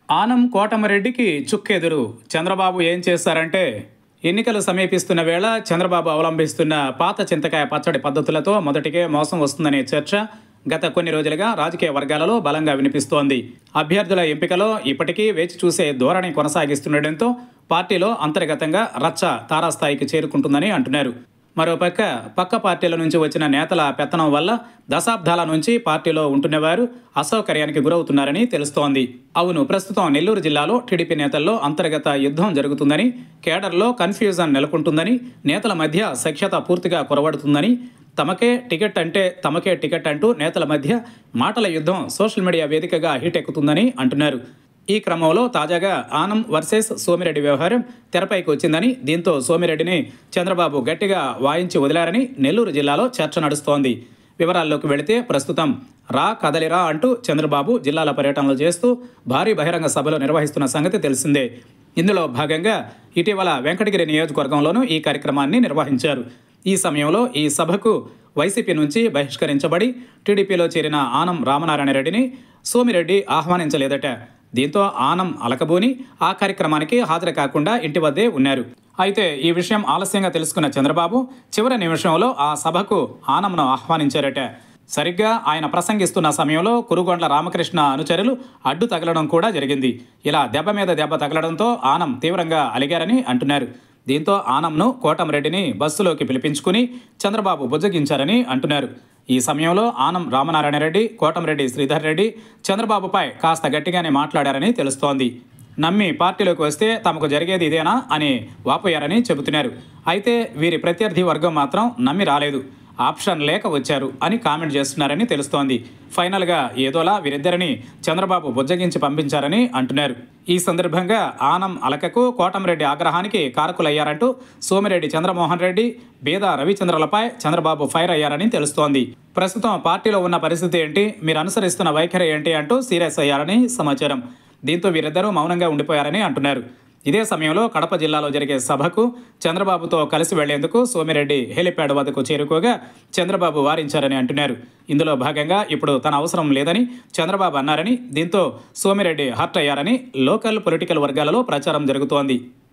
ఆనం కోటమరెడ్డికి చుక్కెదురు చంద్రబాబు ఏం చేశారంటే ఎన్నికలు సమీపిస్తున్న వేళ చంద్రబాబు అవలంబిస్తున్న పాత చింతకాయ పచ్చడి పద్ధతులతో మొదటికే మోసం వస్తుందనే చర్చ గత కొన్ని రోజులుగా రాజకీయ వర్గాలలో బలంగా వినిపిస్తోంది అభ్యర్థుల ఎంపికలో ఇప్పటికీ వేచి చూసే ధోరణి కొనసాగిస్తుండటంతో పార్టీలో అంతర్గతంగా రచ్చ తారాస్థాయికి చేరుకుంటుందని అంటున్నారు మరోపక్క పక్క పార్టీల నుంచి వచ్చిన నేతల పెత్తనం వల్ల దశాబ్దాల నుంచి పార్టీలో ఉంటున్నవారు అసౌకర్యానికి గురవుతున్నారని తెలుస్తోంది అవును ప్రస్తుతం నెల్లూరు జిల్లాలో టీడీపీ నేతల్లో అంతర్గత యుద్ధం జరుగుతుందని కేడర్లో కన్ఫ్యూజన్ నెలకొంటుందని నేతల మధ్య సఖ్యత పూర్తిగా కొరవడుతుందని తమకే టికెట్ అంటే తమకే టికెట్ అంటూ నేతల మధ్య మాటల యుద్ధం సోషల్ మీడియా వేదికగా హీట్ ఎక్కుతుందని అంటున్నారు ఈ క్రమంలో తాజాగా ఆనం వర్సెస్ సోమిరెడ్డి వ్యవహారం తెరపైకి వచ్చిందని దీంతో సోమిరెడ్డిని చంద్రబాబు గట్టిగా వాయించి వదిలారని నెల్లూరు జిల్లాలో చర్చ నడుస్తోంది వివరాల్లోకి వెళితే ప్రస్తుతం రా కదలిరా అంటూ చంద్రబాబు జిల్లాల పర్యటనలు చేస్తూ భారీ బహిరంగ సభలు నిర్వహిస్తున్న సంగతి తెలిసిందే ఇందులో భాగంగా ఇటీవల వెంకటగిరి నియోజకవర్గంలోనూ ఈ కార్యక్రమాన్ని నిర్వహించారు ఈ సమయంలో ఈ సభకు వైసీపీ నుంచి బహిష్కరించబడి టీడీపీలో చేరిన ఆనం రామనారాయణ రెడ్డిని సోమిరెడ్డి ఆహ్వానించలేదట దీంతో ఆనం అలకబోని ఆ కార్యక్రమానికి హాజరు కాకుండా ఇంటి వద్దే ఉన్నారు అయితే ఈ విషయం ఆలస్యంగా తెలుసుకున్న చంద్రబాబు చివరి నిమిషంలో ఆ సభకు ఆనంను ఆహ్వానించారట సరిగ్గా ఆయన ప్రసంగిస్తున్న సమయంలో కురుగొండ్ల రామకృష్ణ అనుచరులు అడ్డు తగలడం కూడా జరిగింది ఇలా దెబ్బ మీద దెబ్బ తగలడంతో ఆనం తీవ్రంగా అలిగారని అంటున్నారు దీంతో ఆనంను కోటంరెడ్డిని బస్సులోకి పిలిపించుకుని చంద్రబాబు బుజ్జగించారని అంటున్నారు ఈ సమయంలో ఆనం రామనారాయణ రెడ్డి కోటంరెడ్డి శ్రీధర్ రెడ్డి చంద్రబాబుపై కాస్త గట్టిగానే మాట్లాడారని తెలుస్తోంది నమ్మి పార్టీలోకి వస్తే తమకు జరిగేది ఇదేనా అని వాపోయారని చెబుతున్నారు అయితే వీరి ప్రత్యర్థి వర్గం మాత్రం నమ్మి రాలేదు ఆప్షన్ లేక వచ్చారు అని కామెంట్ చేస్తున్నారని తెలుస్తోంది ఫైనల్గా ఏదోలా వీరిద్దరిని చంద్రబాబు బుజ్జగించి పంపించారని అంటున్నారు ఈ సందర్భంగా ఆనం అలకకు కోటంరెడ్డి ఆగ్రహానికి కారకులయ్యారంటూ సోమిరెడ్డి చంద్రమోహన్ రెడ్డి బీద రవిచంద్రలపై చంద్రబాబు ఫైర్ అయ్యారని తెలుస్తోంది ప్రస్తుతం పార్టీలో ఉన్న పరిస్థితి ఏంటి మీరు అనుసరిస్తున్న వైఖరి ఏంటి అంటూ సీరియస్ అయ్యారని సమాచారం దీంతో వీరిద్దరూ మౌనంగా ఉండిపోయారని అంటున్నారు ఇదే సమయంలో కడప జిల్లాలో జరిగే సభకు చంద్రబాబుతో కలిసి వెళ్లేందుకు సోమిరెడ్డి హెలిప్యాడ్ వద్దకు చేరుకోగా చంద్రబాబు వారించారని అంటున్నారు ఇందులో భాగంగా ఇప్పుడు తన అవసరం లేదని చంద్రబాబు అన్నారని దీంతో సోమిరెడ్డి హర్ట్ అయ్యారని లోకల్ పొలిటికల్ వర్గాలలో ప్రచారం జరుగుతోంది